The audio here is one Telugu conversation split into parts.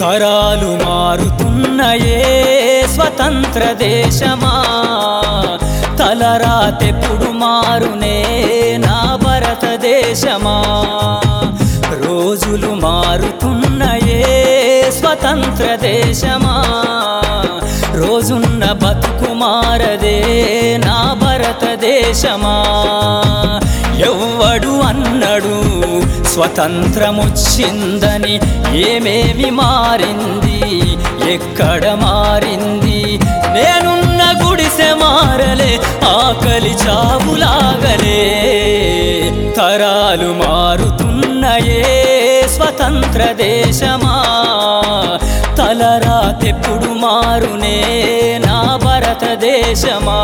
తరాలు మారుతున్నయే స్వతంత్ర దేశమా తలరాతెప్పుడు మారునే నా భారతదేశమా రోజులు మారుతున్నయే స్వతంత్ర దేశమా రోజున్న బతుకు మారదే నా భారతదేశమా ఎవ్వడు అన్నడు స్వతంత్రమొచ్చిందని ఏమేమి మారింది ఎక్కడ మారింది నేనున్న గుడిసె మారలే ఆకలి చావులాగలే తరాలు మారుతున్నయే స్వతంత్ర దేశమా తలరాతెప్పుడు మారునే నా భారతదేశమా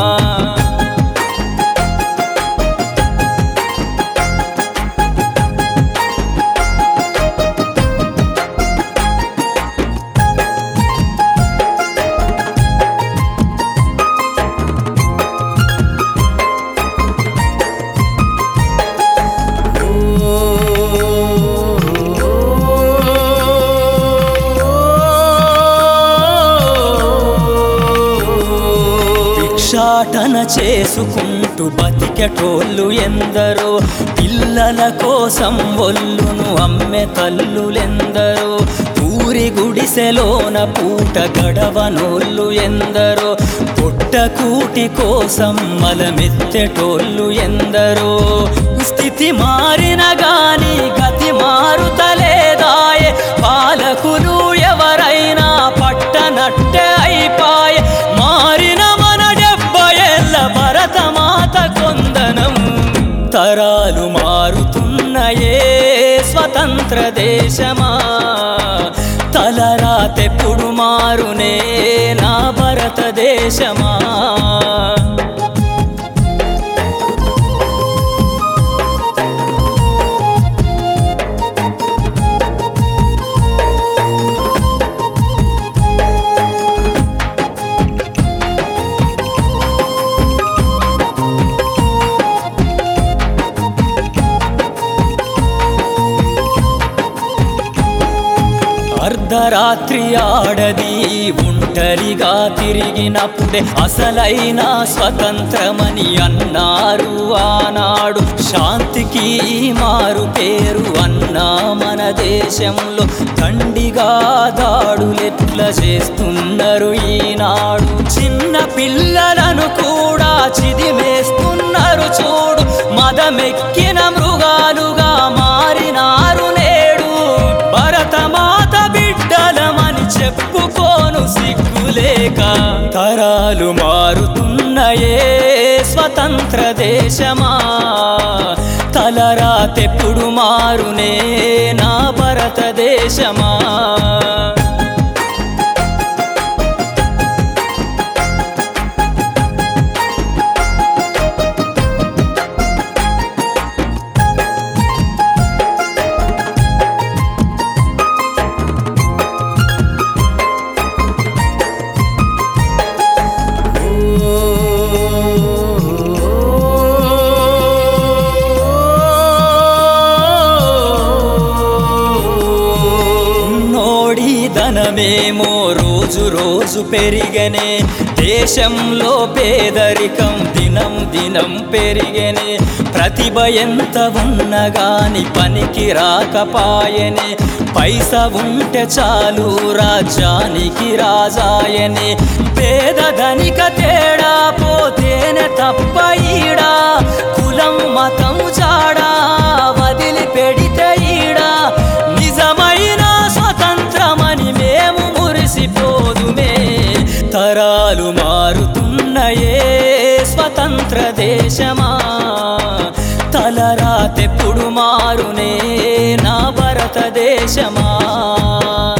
భిక్షాటన చేసుకుంటూ బతికెటోళ్ళు ఎందరో పిల్లల కోసం ఒల్లును అమ్మె తల్లులెందరో ఊరి గుడిసెలోన పూట గడవనోళ్ళు ఎందరో పొట్ట కూటి కోసం మలమెత్తెటోళ్ళు ఎందరో స్థితి మారిన గాని గతి మారుతలేదాయే పాలకులు ఎవరైనా పట్టనట్టే అయిపాయే మారిన మన డెబ్బై ఏళ్ళ భరతమాత కొందనం తరాలు మారుతున్నయే స్వతంత్ర దేశమా తలరాతెప్పుడు మారునే నా భారతదేశమా అర్ధరాత్రి ఆడది ఒంటరిగా తిరిగినప్పుడే అసలైన స్వతంత్రమని అన్నారు ఆనాడు శాంతికి మారు పేరు అన్నా మన దేశంలో దండిగా దాడులెట్ల చేస్తున్నారు ఈనాడు చిన్న పిల్లలను కూడా చిదిమేస్తున్నారు చూడు మదమెక్కిన మృగాలుగా మారినారు నేడు భరతమాత బిడ్డలమని చెప్పుకోను సిగ్గులేక తరాలు మారుతున్నయే స్వతంత్ర దేశమా తలరాతెప్పుడు మారునే నా భారతదేశమా నోడి ధనమేమో రోజు రోజు పెరిగనే దేశంలో పేదరికం దినం దినం పెరిగనే ప్రతిభ ఎంత ఉన్నగాని పనికి రాకపాయనే పైస ఉంటే చాలు రాజ్యానికి రాజాయనే పేద ధనిక తేడా పోతేనే తప్ప ఈడా కులం మతం చాడా వదిలి పెడితే ఈడా నిజమైన స్వతంత్రమని మేము మురిసిపోదుమే తరాలు మారుతున్నయే స్వతంత్ర దేశమా తలరాతెప్పుడు మారునే నా భారతదేశమా